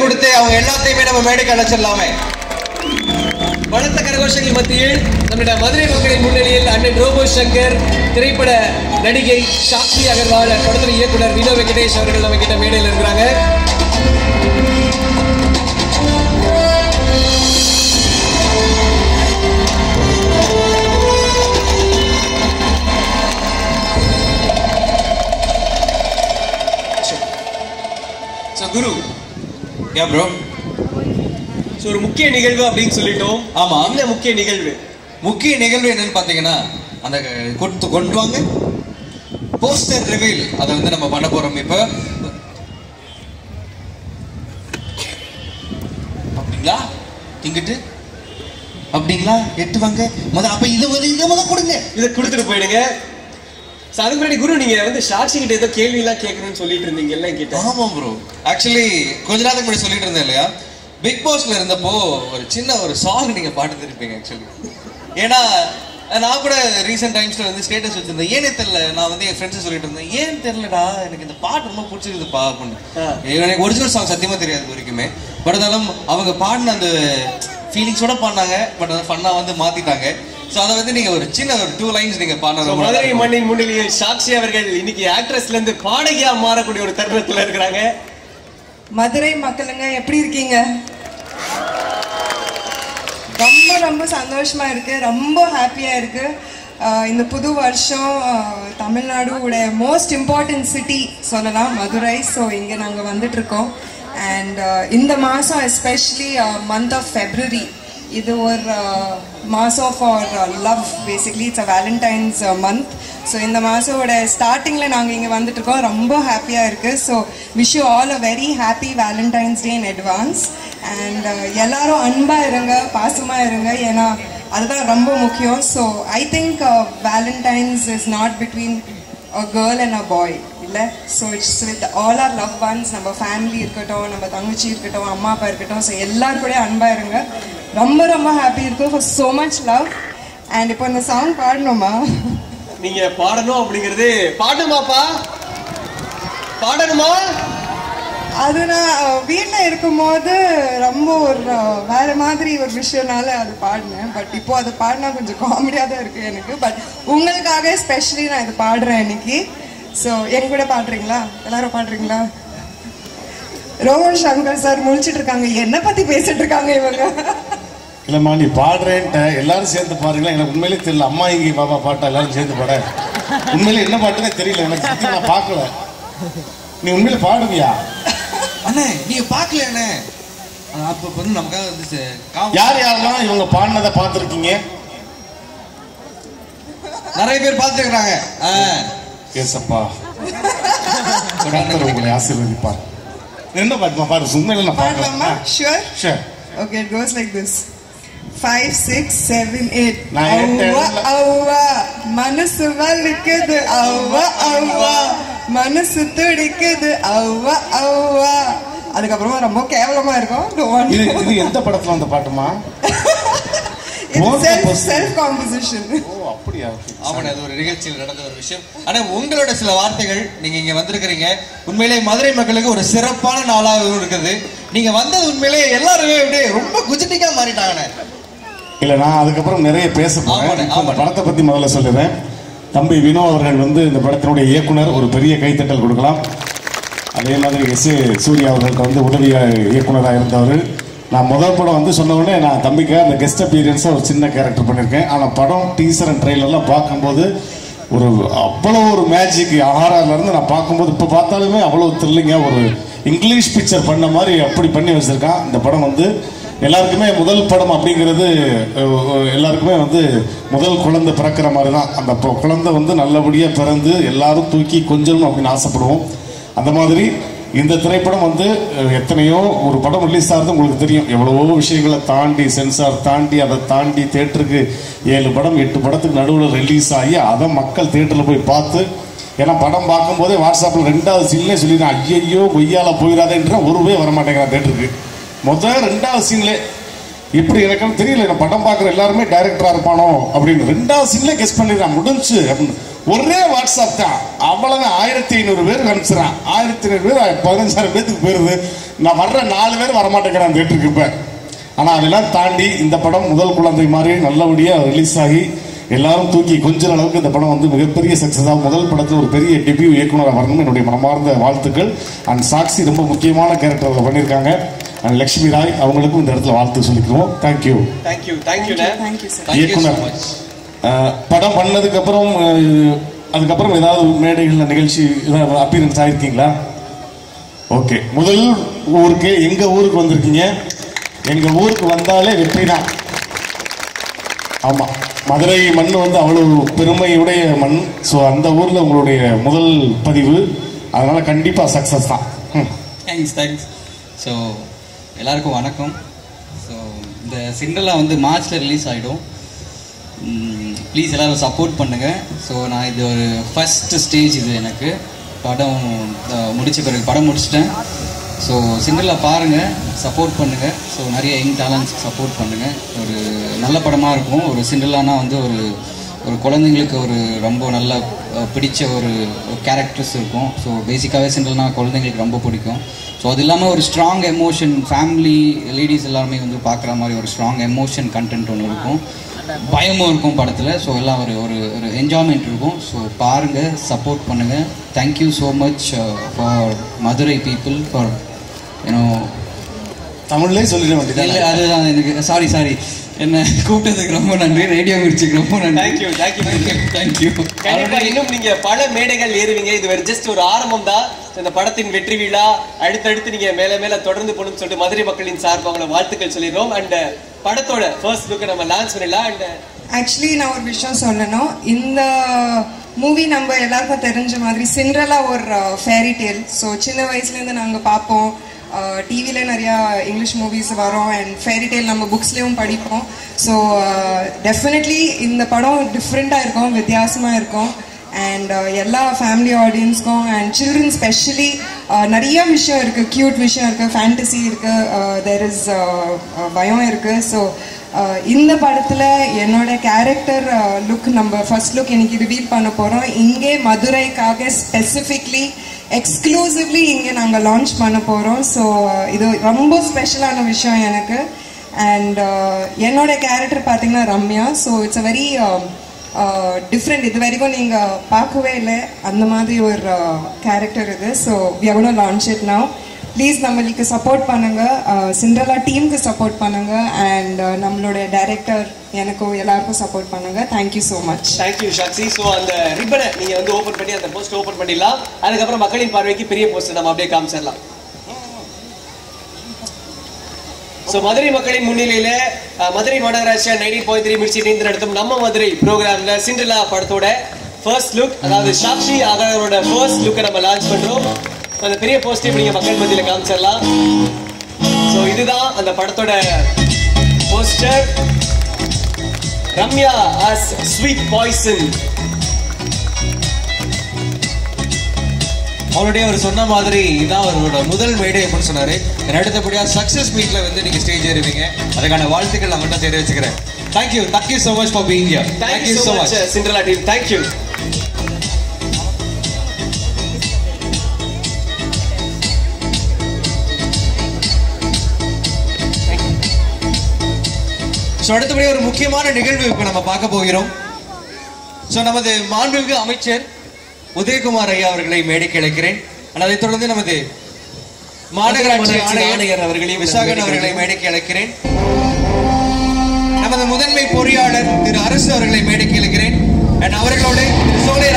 கொடுத்து அவங்க எல்லாத்தையுமே நம்ம மேடைக்கு அழைச்சிடலாமே பலத்த கரகோஷங்கள் மத்தியில் நம்முடைய மதுரை மக்களின் முன்னணியில் அண்ணன் ரோபோ சங்கர் திரைப்பட நடிகை சாக்ஷி அகர்வால் படத்துல இயக்குனர் வினோ வெங்கடேஷ் அவர்கள் நம்ம கிட்ட மேடையில் இருக்கிறாங்க So, Guru yeah bro so ஒரு முக்கிய நிகழ்வு அப்படின்னு சொல்லிட்டோம் ஆமா. என்ன முக்கிய நிகழ்வு முக்கிய நிகழ்வு என்னன்னு பாத்தீங்கன்னா அந்த கொண்டு கொண்டு வாங்க போஸ்டர் ரிவீல் அதை வந்து நம்ம பண்ண போறோம் இப்ப அப்படிங்களா இங்கிட்டு அப்படிங்களா எட்டு வாங்க முத அப்ப இது வந்து இங்க முத கொடுங்க இதை கொடுத்துட்டு போயிடுங்க So, அதுக்கு முன்னாடி குரு நீங்க வந்து சாட்சி கிட்ட ஏதோ கேள்வி எல்லாம் கேட்கணும்னு சொல்லிட்டு இருந்தீங்க எல்லாம் கிட்ட ஆமா ப்ரோ ஆக்சுவலி கொஞ்ச நாளுக்கு முன்னாடி சொல்லிட்டு இருந்தேன் இல்லையா பிக் பாஸ்ல இருந்தப்போ ஒரு சின்ன ஒரு சாங் நீங்க பாட்டு இருப்பீங்க ஆக்சுவலி ஏன்னா நான் கூட ரீசெண்ட் டைம்ஸ்ல வந்து ஸ்டேட்டஸ் வச்சிருந்தேன் ஏனே தெரியல நான் வந்து என் ஃப்ரெண்ட்ஸ் சொல்லிட்டு இருந்தேன் ஏன் தெரியலடா எனக்கு இந்த பாட்டு ரொம்ப பிடிச்சிருக்குதுப்பா ஆ. அப்படின்னு எனக்கு ஒரிஜினல் சாங் சத்தியமா தெரியாது இது வரைக்குமே பட் இருந்தாலும் அவங்க பாடின அந்த ஃபீலிங்ஸோட பாடினாங்க பட் அதை ஃபன்னா வந்து மாத்திட்டாங்க ஸோ அதை வந்து நீங்க ஒரு சின்ன ஒரு டூ லைன்ஸ் நீங்க So, பாடின மதுரை மண்ணின் முன்னிலையில் சாட்சி அவர்கள் இன்னைக்கு ஆக்ட்ரஸ்ல இருந்து பாடகியா மாறக்கூடிய ஒரு தருணத்துல இருக்கிறாங்க மதுரை மக்களுங்க எப்படி இருக்கீங்க ரொம்ப ரொம்ப சந்தோஷமா இருக்கு ரொம்ப ஹாப்பியா இருக்கு ஆஹ் இந்த புது வருஷம் ஆஹ் தமிழ்நாடுவோட மோஸ்ட் இம்பார்ட்டன்ட் சிட்டி சொல்லலாம் மதுரை ஸோ இங்கே நாங்கள் வந்துட்டு இருக்கோம் அண்ட் இந்த மாதம் எஸ்பெஷலி மந்த் ஆஃப் ஃபெப்ரவரி இது ஒரு மாதம் for love basically it's a Valentine's month so இந்த மாதத்தோட ஸ்டார்டிங்கில் நாங்கள் இங்கே வந்துட்டு இருக்கோம் ரொம்ப ஹாப்பியாக இருக்குது so wish you all a very happy Valentine's day in advance and எல்லாரும் அன்பாக இருங்க பாசமாக இருங்க ஏன்னா அதுதான் ரொம்ப முக்கியம் so I think Valentine's is not between a girl and a boy இல்லை so it's with all our love ones நம்ம ஃபேமிலி இருக்கட்டும் நம்ம தங்கச்சி இருக்கட்டும் அம்மா அப்பா இருக்கட்டும் ஸோ எல்லாரும் கூட அன்பாக இருங்க ரொம்ப ரொம்ப ஹாப்பி இருக்கும் for so much love and இப்போ இந்த சாங் பாடணுமா நீங்க பாடணும் அப்படிங்கிறது பாடணுமாப்பா பாடணுமா அது நான் வீட்டில் இருக்கும்போது ரொம்ப ஒரு அஹ், வேற மாதிரி ஒரு விஷயம்னால அது பாடினேன் பட் இப்போ அது பாடினா கொஞ்சம் காமெடியாக தான் இருக்கு எனக்கு பட் உங்களுக்காக ஸ்பெஷலி நான் இது பாடுறேன் இன்னைக்கு ஸோ என் கூட பாடுறீங்களா எல்லாரும் பாடுறீங்களா ரோஹன் சங்கர் சார் முழிச்சிட்டு இருக்காங்க என்ன பத்தி பேசிட்டு இருக்காங்க இவங்க இல்லம்மா நீ பாடுறேன்ட்ட எல்லாரும் சேர்ந்து பாருங்களா எனக்கு உண்மையிலே தெரியல அம்மா இங்கே பாப்பா பாட்டா எல்லாரும் சேர்ந்து பாட உண்மையிலே என்ன பாட்டுனே தெரியல எனக்கு சத்தியம் நான் பார்க்கல நீ உண்மையில பாடுவியா அண்ணே நீங்க பாக்கல அண்ணே ஆ, அப்ப வந்து நமக்காக வந்து ச- கா- யார் யாரெல்லாம் இவங்க பாடினதை பார்த்துருக்கீங்க நிறைய பேர் பார்த்துருக்காங்க ஏசப்பா கர்த்தர் உங்களை ஆசீர்வதிப்பார் என்ன பாட்டுமா பாடு உண்மையில நான் பாடலாமா பார்க்கலாம் sure share Okay, it goes like this. Five, six, seven, eight. நான் எட்டு அவ்வா எழுதல. அவ்வா மனசு வலிக்குது அவ்வா அவ்வா மனசு துடிக்குது அவ்வா அவ்வா அதுக்கப்புறமா ரொம்ப கேவலமா இருக்கும் Don't want இது to- இது எந்த படத்துல வந்த பாட்டுமா இது Both self opposite. self composition ஓ அப்படியா ஆமாண்ணே அது ஒரு நிகழ்ச்சியில் நடந்த ஒரு விஷயம் ஆனா உங்களோட சில வார்த்தைகள் நீங்க இங்க வந்திருக்கிறீங்க உண்மையிலே மதுரை மக்களுக்கு ஒரு சிறப்பான நாளாகவும் இருக்குது நீங்க வந்தது உண்மையிலே எல்லாருமே அப்படியே ரொம்ப குஜிட்டிக்கா மாறிட்டாங்கண்ணே இல்ல நான் அதுக்கப்புறம் நிறைய பேச போறேன் ஆமாண்ணே, இப்ப இந்த ஆமாண்ணே. படத்தை பத்தி முதல்ல சொல்லுறேன் தம்பி வினோ அவர்கள் வந்து இந்த படத்தினுடைய இயக்குனர் ஒரு பெரிய கைத்தட்டல் கொடுக்கலாம் அதே மாதிரி எஸ் ஏ சூர்யா அவர்களுக்கு வந்து உதவி இயக்குனராக இருந்தவர் நான் முதல் படம் வந்து சொன்ன உடனே நான் தம்பிக்கு அந்த கெஸ்ட் அப்பீரியன்ஸாக ஒரு சின்ன கேரக்டர் பண்ணியிருக்கேன் ஆனால் படம் டீசர் அண்ட் ட்ரெயிலர்லாம் பார்க்கும்போது ஒரு அவ்வளோ ஒரு மேஜிக் இருந்து நான் பார்க்கும்போது இப்போ பார்த்தாலுமே அவ்வளோ த்ரில்லிங்காக ஒரு இங்கிலீஷ் பிக்சர் பண்ண மாதிரி அப்படி பண்ணி வச்சிருக்கான் இந்த படம் வந்து எல்லாருக்குமே முதல் படம் அப்படிங்கிறது அஹ், அஹ், எல்லாருக்குமே வந்து முதல் குழந்தை பிறக்கிற மாதிரி தான் அந்த பொ- குழந்தை வந்து நல்லபடியாக பிறந்து எல்லாரும் தூக்கி கொஞ்சணும் அப்படின்னு ஆசைப்படுவோம் அந்த மாதிரி இந்த திரைப்படம் வந்து அஹ், எத்தனையோ ஒரு படம் ரிலீஸ் ஆகிறது உங்களுக்கு தெரியும் எவ்வளவோ விஷயங்களை தாண்டி சென்சார் தாண்டி அதை தாண்டி தேட்டருக்கு ஏழு படம் எட்டு படத்துக்கு நடுவில் ரிலீஸ் ஆகி அதை மக்கள் தேட்டரில் போய் பார்த்து ஏன்னா படம் பார்க்கும்போதே வாட்ஸ்அப்பில் ரெண்டாவது சீன்லேயே சொல்லிடுறேன் ஐயையோ கொய்யால போயிடாதேன்ற ஒருவே வரமாட்டேங்கிறான் தேட்டருக்கு முதல் ரெண்டாவது சீன்லே இப்படி எனக்கு தெரியல நான் படம் பார்க்குற எல்லாருமே டைரக்டரா இருப்பானோ அப்படின்னு ரெண்டாவது சீன்ல கெஸ் பண்ணிடுறான் முடிஞ்சு அப்படின்னு ஒரே வாட்ஸ்அப் தான் அவ்வளவுதான் ஆயிரத்தி ஐநூறு பேர் அனுப்பிச்சுறான் ஆயிரத்தி ஐநூறு பேர் பதினஞ்சாயிரம் பேத்துக்கு போயிருது நான் வர்ற நாலு பேர் வரமாட்டேங்கிறேன் தேட்டருக்கு இப்போ ஆனால் அதெல்லாம் தாண்டி இந்த படம் முதல் குழந்தை மாதிரி நல்லபடியாக ரிலீஸ் ஆகி எல்லாரும் தூக்கி கொஞ்ச அளவுக்கு இந்த படம் வந்து மிகப்பெரிய சக்ஸஸாக முதல் படத்தில் ஒரு பெரிய டெபியூ இயக்குனராக வரணும் என்னுடைய மனமார்ந்த வாழ்த்துக்கள் அண்ட் சாக்ஷி ரொம்ப முக்கியமான கேரக்டர் அதில் பண்ணியிருக்காங்க அண்ட் லக்ஷ்மி ராய் அவங்களுக்கும் இந்த இடத்துல வாழ்த்து சொல்லிக்கிறோம் தேங்க்யூ தேங்க்யூ தேங்க்யூண்ணே thank you sir Thank you so இயக்குனர் much. அஹ், படம் பண்ணதுக்கு அப்புறம் அஹ், அதுக்கப்புறம் ஏதாவது மேடைகள்ல நிகழ்ச்சி ஏதாவது அப்பியரன்ஸ் ஆயிருக்கீங்களா ஓகே முதல் ஊருக்கு எங்க ஊருக்கு வந்திருக்கீங்க எங்க ஊருக்கு வந்தாலே வெற்றி தான் ஆமா மதுரை மண் வந்து அவ்வளவு பெருமையுடைய மண் ஸோ அந்த ஊர்ல உங்களுடைய முதல் பதிவு அதனால கண்டிப்பா சக்சஸ் தான் ம். தேங்க்ஸ் தேங்க்ஸ் ஸோ எல்லாருக்கும் வணக்கம் ஸோ இந்த சிண்டலா வந்து மார்ச்சில் ரிலீஸ் ஆகிடும் ப்ளீஸ் எல்லாரும் சப்போர்ட் பண்ணுங்கள் ஸோ நான் இது ஒரு ஃபஸ்ட் ஸ்டேஜ் இது எனக்கு படம் அஹ், முடிச்ச பிறகு படம் முடிச்சிட்டேன் ஸோ சிண்டலா பாருங்கள் சப்போர்ட் பண்ணுங்கள் ஸோ நிறைய யங் டேலண்ட்ஸ்க்கு சப்போர்ட் பண்ணுங்கள் ஒரு நல்ல படமாக இருக்கும் ஒரு சிண்டலானா வந்து ஒரு ஒரு குழந்தைங்களுக்கு ஒரு ரொம்ப நல்ல அஹ், பிடிச்ச ஒரு கேரக்டர்ஸ் இருக்கும் ஸோ பேசிக்காகவே சிண்டல்னா குழந்தைங்களுக்கு ரொம்ப பிடிக்கும் ஸோ அது இல்லாமல் ஒரு ஸ்ட்ராங் எமோஷன் ஃபேமிலி லேடிஸ் எல்லாருமே வந்து பார்க்குற மாதிரி ஒரு ஸ்ட்ராங் எமோஷன் கண்டென்ட் ஒன்று இருக்கும் பயமும் இருக்கும் படத்தில் ஸோ எல்லாம் ஒரு ஒரு ஒரு என்ஜாய்மெண்ட் இருக்கும் ஸோ பாருங்கள் சப்போர்ட் பண்ணுங்கள் thank you so much for Madurai people for you know தமிழ்லயே சொல்லிட இல்லை வேண்டியது அதுதான் எனக்கு சாரி சாரி என்ன கூப்பிட்டதுக்கு ரொம்ப நன்றி ரேடியோ மிர்ச்சிக்கு ரொம்ப நன்றி Thank you, thank you, thank you. Thank you கண்டிப்பா இன்னும் நீங்க பல மேடைகள் ஏறுவீங்க இது ஒரு ஜஸ்ட் ஒரு ஆரம்பம் தான் இந்த படத்தின் வெற்றி விழா அடுத்தடுத்து நீங்க மேல மேல தொடர்ந்து போகணும்னு சொல்லிட்டு மதுரை மக்களின் சார்பாக உங்களை வாழ்த்துக்கள் சொல்லிடுறோம் அண்ட் படத்தோட ஃபர்ஸ்ட் லுக்கை நம்ம லான்ச் பண்ணிடலாம் அண்ட் ஆக்சுவலி நான் ஒரு விஷயம் சொல்லணும் இந்த மூவி நம்ம எல்லாருக்கும் தெரிஞ்ச மாதிரி சிண்ட்ரலா ஒரு ஃபேரி டேல் ஸோ சின்ன வயசுலேருந்து நாங்கள் பார்ப்போம் டிவியில் நிறையா இங்கிலீஷ் மூவிஸ் வரும் அண்ட் ஃபேரி டேல் நம்ம புக்ஸ்லேயும் படிப்போம் ஸோ டெஃபினெட்லி இந்த படம் டிஃப்ரெண்ட்டாக இருக்கும் வித்தியாசமாக இருக்கும் அண்ட் எல்லா ஃபேமிலி ஆடியன்ஸ்க்கும் அண்ட் சில்ட்ரன் ஸ்பெஷலி நிறைய விஷயம் இருக்குது க்யூட் விஷயம் இருக்குது ஃபேண்டசி இருக்குது தெர் இஸ் பயம் இருக்குது ஸோ இந்த படத்தில் என்னோட கேரக்டர் லுக் நம்ம ஃபர்ஸ்ட் லுக் இன்னைக்கு ரிவீல் பண்ண போகிறோம் இங்கே மதுரைக்காக ஸ்பெசிஃபிக்லி எக்ஸ்க்ளூசிவ்லி இங்கே நாங்கள் லான்ச் பண்ண போகிறோம் ஸோ இது ரொம்ப ஸ்பெஷலான விஷயம் எனக்கு அண்ட் என்னோட கேரக்டர் பார்த்தீங்கன்னா Ramya so it's a very different இது வரைக்கும் நீங்கள் பார்க்கவே இல்லை அந்த மாதிரி ஒரு கேரக்டர் இது ஸோ எவ்வளோ லான்ச் இட் now ப்ளீஸ் நம்மளுக்கு சப்போர்ட் பண்ணுங்க சிண்ட்ரலா டீமுக்கு சப்போர்ட் பண்ணுங்க அண்ட் நம்மளோட டைரக்டர் எனக்கும் எல்லாருக்கும் சப்போர்ட் பண்ணுங்க thank you so much thank you Sakshi so அந்த ரிப்பனை நீங்க வந்து ஓபன் பண்ணி அந்த போஸ்ட் ஓபன் பண்ணிடலாம் அதுக்கப்புறம் மக்களின் பார்வைக்கு பெரிய போஸ்ட் நம்ம அப்படியே காமிச்சிடலாம் ஸோ மதுரை மக்களின் முன்னிலையில அஹ், மதுரை மாநகராட்சி நைன்டீன் பாயிண்ட் த்ரீ மிர்ச்சி இணைந்து நடத்தும் நம்ம மதுரை ப்ரோக்ராம்ல சிண்ட்ரலா படத்தோட ஃபர்ஸ்ட் லுக் அதாவது சாக்ஷி ஆகாரோட ஃபர்ஸ்ட் லுக்கை நம்ம லான்ச் பண்றோம் அந்த பெரிய போஸ்டையும் நீங்க மக்கள் மத்தியில காமிச்சிடலாம் ஸோ இதுதான் அந்த படத்தோட poster Ramya as sweet poison already அவர் சொன்ன மாதிரி இதான் அவரோட முதல் மேடை அப்படின்னு சொன்னாரு And அடுத்தபடியா சக்சஸ் மீட்ல வந்து நீங்க ஸ்டேஜ் ஏறுவீங்க அதுக்கான வாழ்த்துக்கள் நான் மட்டும் தெரிவிச்சுக்கிறேன் வச்சுக்கிறேன் thank you thank you so much for being here Thank you so much, uh, Cinderella team. Thank you. So அடுத்தபடி ஒரு முக்கியமான நிகழ்வு இப்போ நம்ம பார்க்க போகிறோம் ஸோ நமது மாண்புமிகு அமைச்சர் உதயகுமார் ஐயா அவர்களை மேடைக்கு அழைக்கிறேன் ஆனால் அதைத் தொடர்ந்து நமது மாநகராட்சி மாநகராட்சி ஆணையர் ஆணையர் அவர்களையும் விசாகன் மேடைக்கு அவர்களை மேடைக்கு அழைக்கிறேன் நமது முதன்மை பொறியாளர் திரு அரசு அவர்களை மேடைக்கு அழைக்கிறேன் and அவர்களோடு திரு சோலை